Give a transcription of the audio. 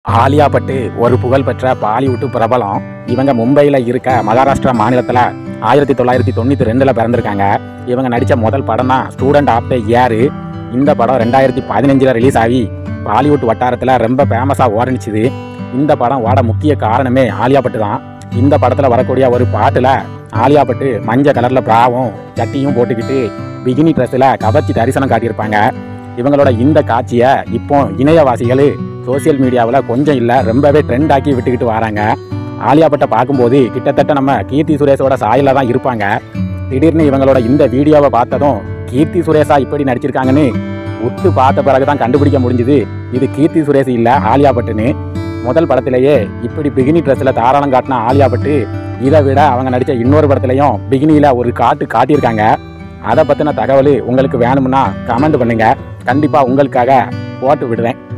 ஆலியா பட்டு ஒரு புகழ்பெற்ற பாலிவுட் பிரபலம் இவங்க மும்பையில் இருக்க மகாராஷ்டிரா மாநிலத்தில் ஆயிரத்தி தொள்ளாயிரத்தி தொண்ணூற்றி ரெண்டில் பிறந்திருக்காங்க இவங்க நடித்த முதல் படம் தான் ஸ்டூடெண்ட் ஆஃப் த இயர் இந்த படம் ரெண்டாயிரத்தி பதினஞ்சில் ரிலீஸ் ஆகி பாலிவுட் வட்டாரத்தில் ரொம்ப ஃபேமஸாக ஓரணிச்சுது இந்த படம் ஓட முக்கிய காரணமே ஆலியா பட்டு தான் இந்த படத்தில் வரக்கூடிய ஒரு பாட்டில் ஆலியா பட்டு மஞ்சள் கலரில் ப்ராவும் சட்டியும் போட்டுக்கிட்டு பிகினி ட்ரெஸ்ஸில் கவர்ச்சி தரிசனம் காட்டியிருப்பாங்க இவங்களோட இந்த காட்சியை இப்போ இணையவாசிகள் சோஷியல் மீடியாவில் கொஞ்சம் இல்லை ரொம்பவே ட்ரெண்ட் ஆக்கி விட்டுக்கிட்டு வராங்க ஆலியா பட்டை பார்க்கும்போது கிட்டத்தட்ட நம்ம கீர்த்தி சுரேஷோட சாயலில் தான் இருப்பாங்க திடீர்னு இவங்களோட இந்த வீடியோவை பார்த்ததும் கீர்த்தி சுரேஷா இப்படி நடிச்சிருக்காங்கன்னு உத்து பார்த்த பிறகு தான் கண்டுபிடிக்க முடிஞ்சுது இது கீர்த்தி சுரேஷ் இல்லை ஆலியா பட்டுன்னு முதல் படத்திலேயே இப்படி பிகினி ட்ரெஸ்ஸில் தாராளம் காட்டின ஆலியா பட்டு இதை விட அவங்க நடித்த இன்னொரு படத்துலையும் பிகினியில் ஒரு காட்டு காட்டியிருக்காங்க அதை பற்றின தகவல் உங்களுக்கு வேணும்னா கமெண்ட் பண்ணுங்க கண்டிப்பாக உங்களுக்காக போட்டு விடுவேன்